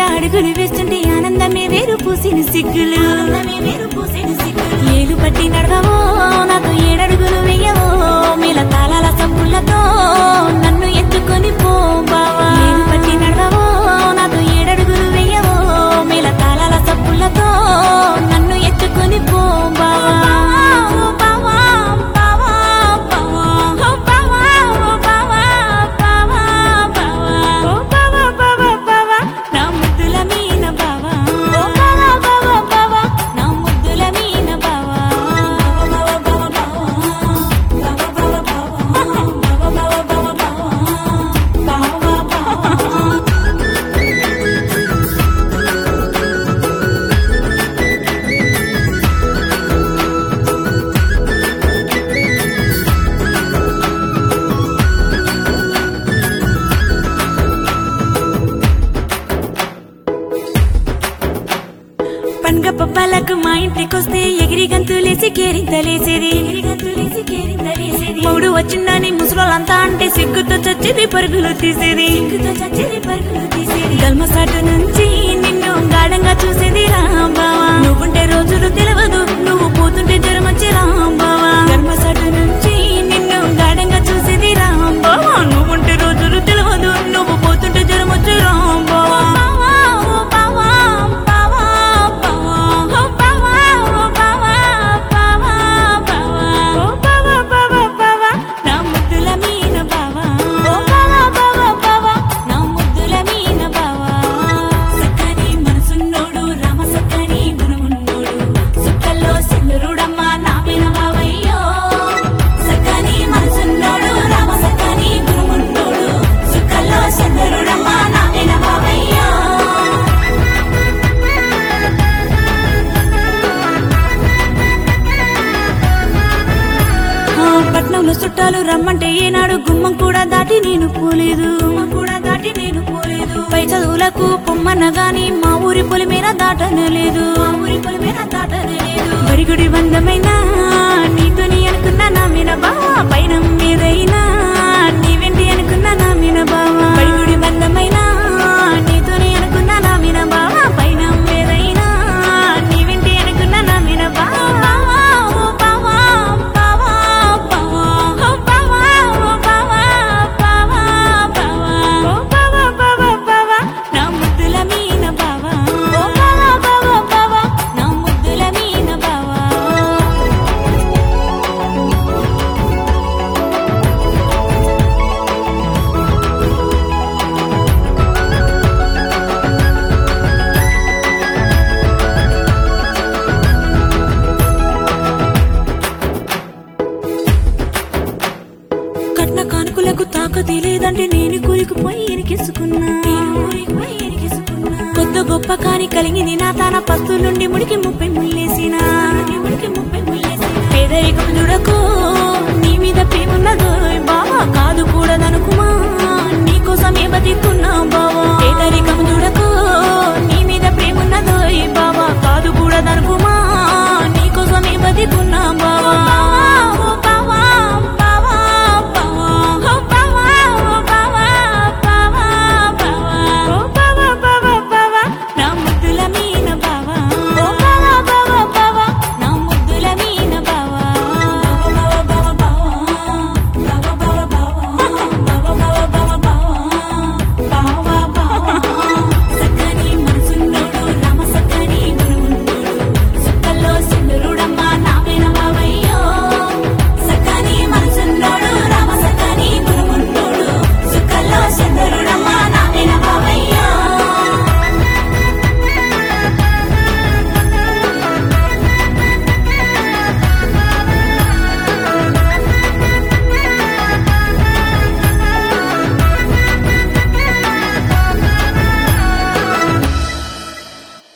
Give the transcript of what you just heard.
అడుగులు వేస్తుంటే ఆనందమే వేరు పూసిన సిగ్గులు ఏలు పట్టి నడవవో నాతో ఏడడుగులు వెయ్యవో మేల తాళాల సంపులతో నన్ను ఎత్తుకొని పో బావా ఏలు పట్టి నడవవో నాతో ఏడడుగులు వెయ్యవో మేల తాళాల సంపులతో నన్ను ఎత్తుకొని పో బావా ఓ బావా, బావా, బావా, ఓ బావా, ఓ బావా, బావా, బావా, ఓ బావా, బావా, బావా, నా ముద్దుల మీన బావా. ఓ బావా, బావా, బావా, నా ముద్దుల మీన బావా. బావా, బావా, బావా, బావా, బావా, బావా, బావా, బావా, బావా, బావా, బావా. పండుగ పప్పాలకు మా ఇంటికొస్తే ఎగిరి గంతులేసి కేరింతలేసేది మూడు వచ్చిందని ముసలోళ్ళంతా అంటే సిగ్గుతో చచ్చేది పరుగులు తీసేది గల్మసాటు నుంచి నిన్ను గాఢంగా చూసేది రాంబావా నువ్వుంటే రోజులు తెలియదు నువ్వు పోతుంటే జ్వరం వచ్చి రాంబావా గల్మసాటు నుంచి నిన్ను గాఢంగా చూసేది రాంబావా నువ్వుంటే రోజులు తెలియదు నువ్వు పోతుంటే జ్వరం వచ్చి రాంబావా ఓ బావా, బావా, బావా, ఓ బావా, ఓ బావా, బావా, బావా, ఓ బావా, బావా, బావా, నా ముద్దుల మీన బావా. ఓ బావా, బావా, బావా, నా ముద్దుల మీన బావా. సక్కని మనసున్నోడు, రామ సక్కని గుణమున్నోడు, సుక్కల్లో సెల్లురుడమ్మ నా మీన బావయ్యో. సక్కని మనసున్నోడు, రామ సక్కని గుణమున్నోడు, సుక్కల్లో సెల్లురుడమ్మ నా మీన బావయ్యో. ఆ, పట్నంలో చుట్టాలు రమ్మంటే ఏనాడు గుమ్మం కూడా దాటి నేను పోలేదు గుమ్మం కూడా దాటి నేను పోలేదు పై చదువులకు పొమ్మన్న గాని మా ఊరి పొలి మీద దాటనలేదు మా ఊరి పొలి మీద దాటనలేదు బడిగుడి బంధమైన నీతోని అనుకున్నా నా మీద బావా పైన మీదైనా నీవెంటి అనుకున్నా నా మీద బావా బడిగుడి బంధమైన నీతోని అనుకున్నా నా మీద బావా పైన మీదైనా నీవెంటి అనుకున్నా నా మీద బావా ఓ బావా బావా బావా ఓ బావా ఓ బావా బావా బావా ఓ బావా బావా బావా నా ముద్దుల మీన బావా ఓ బావా బావా బావా నా ముద్దుల మీన బావా కట్న కానుకలకు తాకతి లేదంటే నేను కూలికిపోయి ఇరికిసుకున్నా కొత్త గొప్ప కాని కలిగింది నా తాన పస్తు నుండి ముడికి ముప్పై ముల్లేసిన పేదరికం చూడకు నీ మీద ప్రేమున్నదో బావా కాదు కూడదనుకుమా నీకోసమే బతికున్నా బావా పేదరికం చూడకు